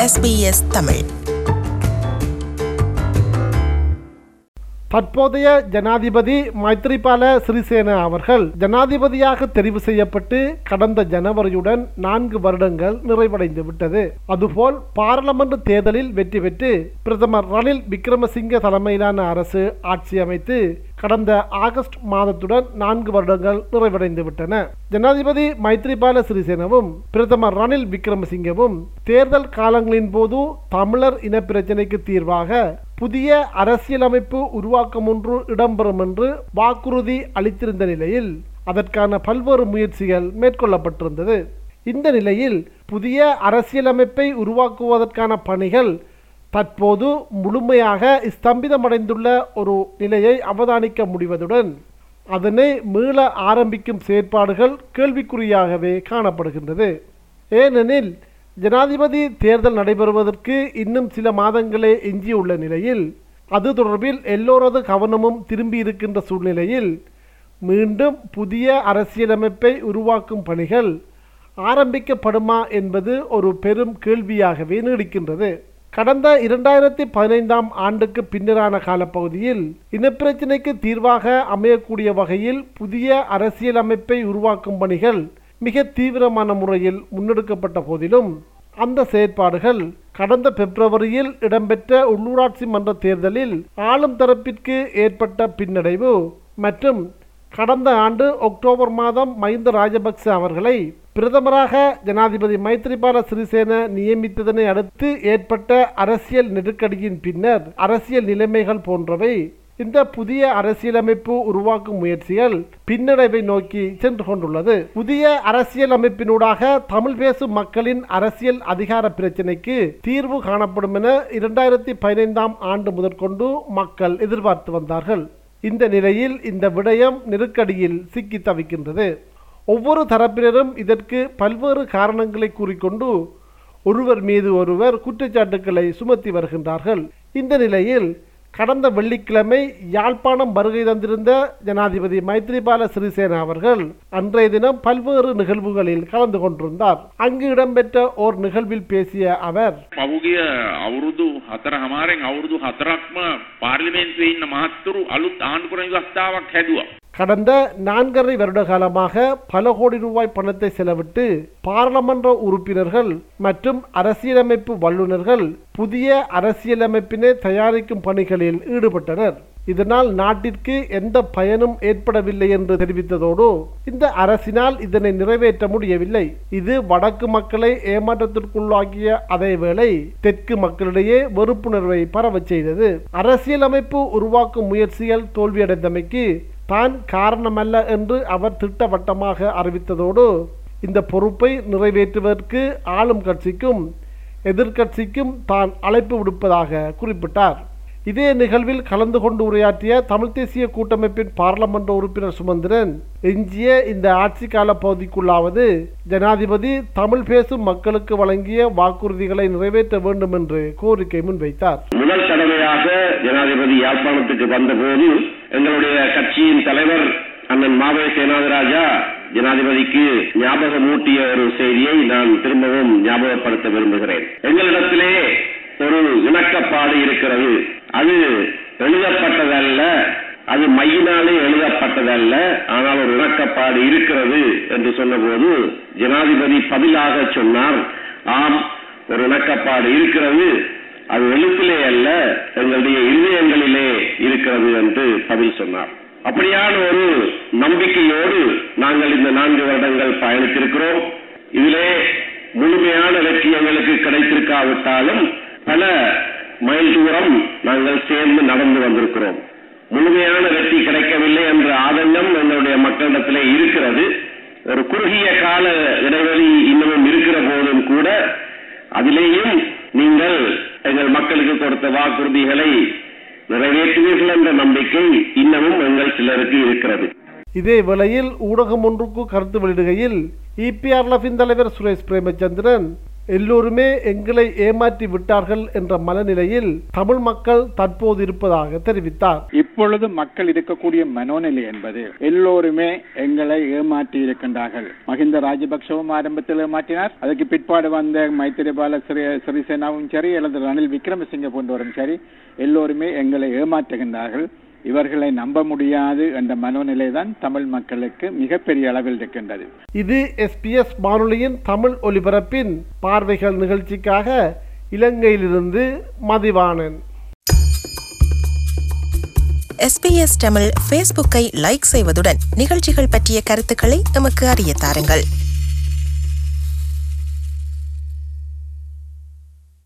SBS Tamil தற்போதைய ஜனாதிபதி மைத்ரிபால சிறிசேன அவர்கள் ஜனாதிபதியாக தெரிவு செய்யப்பட்டு கடந்த ஜனவரியுடன் நான்கு வருடங்கள் நிறைவடைந்து விட்டது அதுபோல் பாராளுமன்ற தேர்தலில் வெற்றி பெற்று பிரதமர் ரணில் விக்ரமசிங்க தலைமையிலான அரசு ஆட்சி அமைத்து கடந்த ஆகஸ்ட் மாதத்துடன் நான்கு வருடங்கள் நிறைவடைந்து விட்டன ஜனாதிபதி மைத்ரிபால சிறிசேனவும் பிரதமர் ரணில் விக்ரமசிங்கவும் தேர்தல் காலங்களின் போது தமிழர் இன பிரச்சினைக்கு தீர்வாக புதிய அரசியலமைப்பு உருவாக்கம் ஒன்று இடம்பெறும் என்று வாக்குறுதி அளித்திருந்த நிலையில் அதற்கான பல்வேறு முயற்சிகள் மேற்கொள்ளப்பட்டிருந்தது இந்த நிலையில் புதிய அரசியலமைப்பை உருவாக்குவதற்கான பணிகள் தற்போது முழுமையாக ஸ்தம்பிதமடைந்துள்ள ஒரு நிலையை அவதானிக்க முடிவதுடன் அதனை மீள ஆரம்பிக்கும் செயற்பாடுகள் கேள்விக்குறியாகவே காணப்படுகின்றது ஏனெனில் ஜனாதிபதி தேர்தல் நடைபெறுவதற்கு இன்னும் சில மாதங்களே எஞ்சியுள்ள நிலையில் அது தொடர்பில் எல்லோரது கவனமும் திரும்பி இருக்கின்ற சூழ்நிலையில் மீண்டும் புதிய அரசியலமைப்பை உருவாக்கும் பணிகள் ஆரம்பிக்கப்படுமா என்பது ஒரு பெரும் கேள்வியாகவே நீடிக்கின்றது கடந்த இரண்டாயிரத்தி பதினைந்தாம் ஆண்டுக்கு பின்னரான காலப்பகுதியில் இனப்பிரச்சினைக்கு தீர்வாக அமையக்கூடிய வகையில் புதிய அரசியலமைப்பை உருவாக்கும் பணிகள் மிக தீவிரமான முறையில் முன்னெடுக்கப்பட்ட போதிலும் அந்த செயற்பாடுகள் கடந்த பிப்ரவரியில் இடம்பெற்ற உள்ளூராட்சி மன்ற தேர்தலில் ஆளும் தரப்பிற்கு ஏற்பட்ட பின்னடைவு மற்றும் கடந்த ஆண்டு அக்டோபர் மாதம் மஹிந்த ராஜபக்ச அவர்களை பிரதமராக ஜனாதிபதி மைத்ரிபால சிறிசேன நியமித்ததனை அடுத்து ஏற்பட்ட அரசியல் நெருக்கடியின் பின்னர் அரசியல் நிலைமைகள் போன்றவை இந்த புதிய அரசியலமைப்பு உருவாக்கும் முயற்சிகள் பின்னடைவை நோக்கி சென்று கொண்டுள்ளது புதிய அரசியலமைப்பினூடாக தமிழ் பேசும் மக்களின் அரசியல் அதிகார பிரச்சினைக்கு தீர்வு காணப்படும் என இரண்டாயிரத்தி பதினைந்தாம் ஆண்டு முதற்கொண்டு மக்கள் எதிர்பார்த்து வந்தார்கள் இந்த நிலையில் இந்த விடயம் நெருக்கடியில் சிக்கி தவிக்கின்றது ஒவ்வொரு தரப்பினரும் இதற்கு பல்வேறு காரணங்களை கூறிக்கொண்டு ஒருவர் மீது ஒருவர் குற்றச்சாட்டுக்களை சுமத்தி வருகின்றார்கள் இந்த நிலையில் கடந்த வெள்ளிக்கிழமை யாழ்ப்பாணம் வருகை தந்திருந்த ஜனாதிபதி மைத்ரிபால சிறிசேன அவர்கள் அன்றைய தினம் பல்வேறு நிகழ்வுகளில் கலந்து கொண்டிருந்தார் அங்கு இடம்பெற்ற ஓர் நிகழ்வில் பேசிய அவர் පහුගිය අවුරුදු හතර හමාරෙන් අවුරුදු හතරක්ම පාර්ලිමේන්තුවේ ඉන්න මහත්තුරු අලුත් ආණ්ඩුක්‍රම ව්‍යවස්ථාවක් හැදුවා. கடந்த நான்கரை வருட காலமாக பல கோடி ரூபாய் பணத்தை செலவிட்டு பாராளுமன்ற உறுப்பினர்கள் மற்றும் அரசியலமைப்பு வல்லுநர்கள் புதிய அரசியலமைப்பினை தயாரிக்கும் பணிகளில் ஈடுபட்டனர் இதனால் நாட்டிற்கு எந்த பயனும் ஏற்படவில்லை என்று தெரிவித்ததோடு இந்த அரசினால் இதனை நிறைவேற்ற முடியவில்லை இது வடக்கு மக்களை ஏமாற்றத்திற்குள்ளாக்கிய அதேவேளை தெற்கு மக்களிடையே வெறுப்புணர்வை பரவச் செய்தது அரசியலமைப்பு உருவாக்கும் முயற்சிகள் தோல்வியடைந்தமைக்கு தான் காரணமல்ல என்று அவர் திட்டவட்டமாக அறிவித்ததோடு இந்த பொறுப்பை நிறைவேற்றுவதற்கு ஆளும் கட்சிக்கும் எதிர்க்கட்சிக்கும் தான் அழைப்பு விடுப்பதாக குறிப்பிட்டார் இதே நிகழ்வில் கலந்து கொண்டு உரையாற்றிய தமிழ் தேசிய கூட்டமைப்பின் பாராளுமன்ற உறுப்பினர் சுமந்திரன் எஞ்சிய இந்த ஆட்சி கால பகுதிக்குள்ளாவது ஜனாதிபதி தமிழ் பேசும் மக்களுக்கு வழங்கிய வாக்குறுதிகளை நிறைவேற்ற வேண்டும் என்று கோரிக்கை முன்வைத்தார் முதல் தடவையாக ஜனாதிபதி யாழ்ப்பாணத்துக்கு வந்தபோது எங்களுடைய கட்சியின் தலைவர் அண்ணன் மாவே சேனாதிராஜா ஜனாதிபதிக்கு ஞாபகமூட்டிய ஒரு செய்தியை நான் திரும்பவும் ஞாபகப்படுத்த விரும்புகிறேன் எங்களிடத்திலே ஒரு இணக்கப்பாடு இருக்கிறது அது எழுதப்பட்டதல்ல அது மையினாலே எழுதப்பட்டதல்ல ஆனால் ஒரு இணக்கப்பாடு இருக்கிறது என்று சொன்னபோது ஜனாதிபதி பதிலாக சொன்னார் ஆம் ஒரு இணக்கப்பாடு இருக்கிறது அது எழுத்திலே அல்ல எங்களுடைய இதயங்களிலே இருக்கிறது என்று பதில் சொன்னார் அப்படியான ஒரு நம்பிக்கையோடு நாங்கள் இந்த நான்கு வருடங்கள் பயணித்திருக்கிறோம் இதிலே முழுமையான வெற்றி எங்களுக்கு கிடைத்திருக்காவிட்டாலும் பல மைல் தூரம் நாங்கள் சேர்ந்து நடந்து வந்திருக்கிறோம் முழுமையான வெற்றி கிடைக்கவில்லை என்ற ஆதங்கம் எங்களுடைய மக்களிடத்திலே இருக்கிறது ஒரு குறுகிய கால இடைவெளி இன்னமும் இருக்கிற போதும் கூட அதிலேயும் நீங்கள் எங்கள் மக்களுக்கு கொடுத்த வாக்குறுதிகளை நிறைவேற்றுவீர்கள் என்ற நம்பிக்கை இன்னமும் எங்கள் சிலருக்கு இருக்கிறது இதே வேளையில் ஊடகம் ஒன்றுக்கு கருத்து வெளியிடுகையில் இபிஆர்லஃபின் தலைவர் சுரேஷ் பிரேமச்சந்திரன் எல்லோருமே எங்களை ஏமாற்றி விட்டார்கள் என்ற மனநிலையில் தமிழ் மக்கள் தற்போது இருப்பதாக தெரிவித்தார் இப்பொழுது மக்கள் இருக்கக்கூடிய மனோநிலை என்பது எல்லோருமே எங்களை ஏமாற்றி இருக்கின்றார்கள் மஹிந்த ராஜபக்சவும் ஆரம்பத்தில் ஏமாற்றினார் அதுக்கு பிற்பாடு வந்த மைத்திரிபால சிறி சிறிசேனாவும் சரி அல்லது ரணில் விக்ரமசிங்க போன்றவரும் சரி எல்லோருமே எங்களை ஏமாற்றுகின்றார்கள் இவர்களை நம்ப முடியாது என்ற மனோநிலை தான் தமிழ் மக்களுக்கு மிகப்பெரிய அளவில் இருக்கின்றது இது எஸ்பிஎஸ் வானொலியின் தமிழ் ஒலிபரப்பின் பார்வைகள் நிகழ்ச்சிக்காக இலங்கையிலிருந்து மதிவாணன் எஸ்பிஎஸ் தமிழ் ஃபேஸ்புக்கை லைக் செய்வதுடன் நிகழ்ச்சிகள் பற்றிய கருத்துக்களை எமக்கு அறிய தாருங்கள்